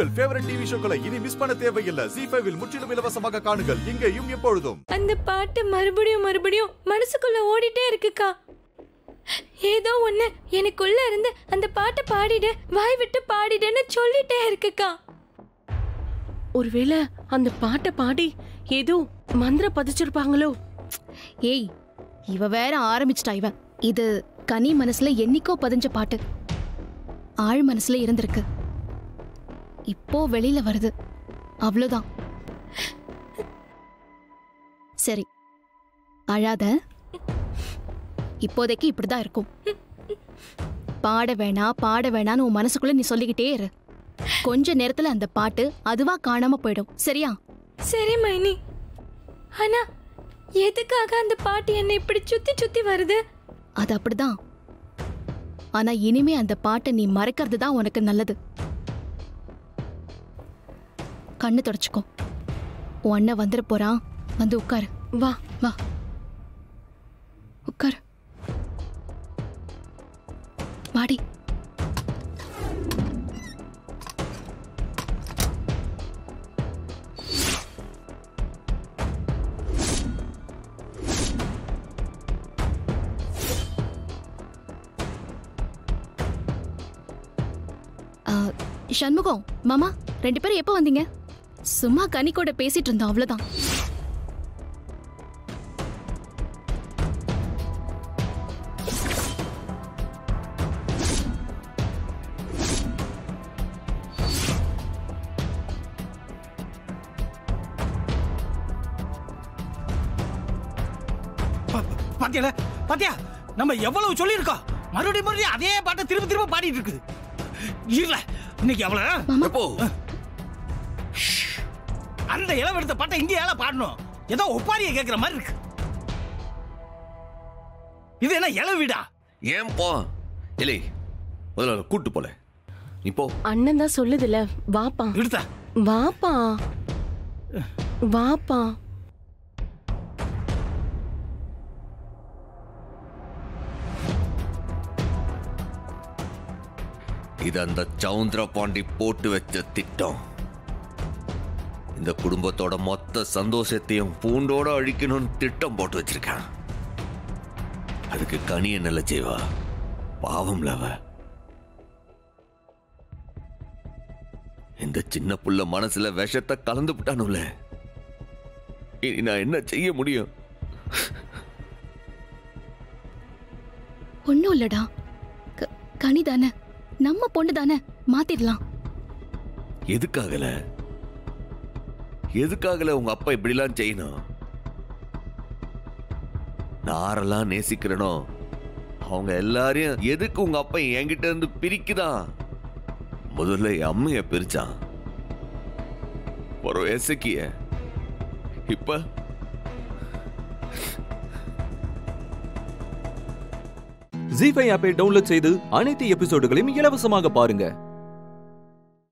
உங்கள் favourite TV ஷோக்களை இனி miss பண்ண தேவையில்லை ஜி ஃபைவில் முற்றிலும் இலவசமாக காணுங்கள் இங்கேயும் எப்பொழுதும் அந்த பாட்டு மறுபடியும் மறுபடியும் மனசுக்குள்ள ஓடிட்டே இருக்குக்கா ஏதோ ஒண்ணு எனக்குள்ள இருந்து அந்த பாட்டை பாடிடு வாய் விட்டு பாடிடுன்னு சொல்லிட்டே இருக்குக்கா ஒருவேளை அந்த பாட்டை பாடி ஏதோ மந்திர பதிச்சிருப்பாங்களோ ஏய் இவ வேற ஆரம்பிச்சிட்டா இவ இது கனி மனசுல என்னைக்கோ பதிஞ்ச பாட்டு ஆழ் மனசுல இருந்திருக்கு இப்போ வெளியில வருது அவ்வளவுதான் சரி அழாத இப்போதைக்கு இப்படிதான் இருக்கும் பாட வேணாம் பாட வேணாம்னு உன் மனசுக்குள்ள நீ சொல்லிக்கிட்டே இரு கொஞ்ச நேரத்துல அந்த பாட்டு அதுவா காணாம போயிடும் சரியா சரி மைனி ஆனா எதுக்காக அந்த பாட்டு என்னை இப்படி சுத்தி சுத்தி வருது அது அப்படிதான் ஆனா இனிமே அந்த பாட்டை நீ மறைக்கிறது தான் உனக்கு நல்லது கண்ணு தொடச்சுக்கோ உன் அண்ணன் வந்துட போறான் வந்து உட்காரு வா வா உட்காரு வாடி ஆ, சண்முகம் மாமா ரெண்டு பேரும் எப்போ வந்தீங்க சும்மா கனி கூட பேசிட்டு இருந்தோம் அவ்வளவுதான் பா- பாத்தியால பாத்தியா நம்ம எவ்வளவு சொல்லியிருக்கோம் மறுபடியும் மறுபடியும் அதே பாட்டை திரும்ப திரும்ப பாடிட்டு இருக்குது இல்ல இன்னைக்கு அவ்வளவு எப்போ அந்த இளம் எடுத்த பாட்டை இங்கே ஏழை பாடணும் ஏதோ ஒப்பாரியை கேட்கிற மாதிரி இருக்கு இது என்ன இளவு வீடா ஏன்பா இல்லை முதல்ல கூட்டு போல நீ போ அண்ணன் தான் சொல்லுதுல வாப்பா எடுத்தா வாப்பா வாப்பா இது அந்த சவுந்தர பாண்டி போட்டு வச்ச திட்டம் இந்த குடும்பத்தோட மொத்த சந்தோஷத்தையும் பூண்டோட அழிக்கணும்னு திட்டம் போட்டு வச்சிருக்கான் அதுக்கு கனி என்னல செய்வா பாவம்ல அவ இந்த சின்ன புள்ள மனசுல விஷத்தை கலந்து விட்டானுல இனி நான் என்ன செய்ய முடியும் ஒன்னும் இல்லடா க- கனி தானே நம்ம பொண்ணு தானே மாத்திடலாம் எதுக்காகல எதுக்காகல உங்க அப்பா இப்படிலாம் செய்யணும் நான் யாரெல்லாம் நேசிக்கிறனோ அவங்க எல்லாரையும் எதுக்கு உங்க அப்பா என்கிட்ட இருந்து பிரிக்குதான் முதல்ல என் அம்மைய பிரிச்சான் ஒரு எசக்கிய இப்ப ஜி ஃபைவ் ஆப்பை டவுன்லோட் செய்து அனைத்து எபிசோடுகளையும் இலவசமாக பாருங்க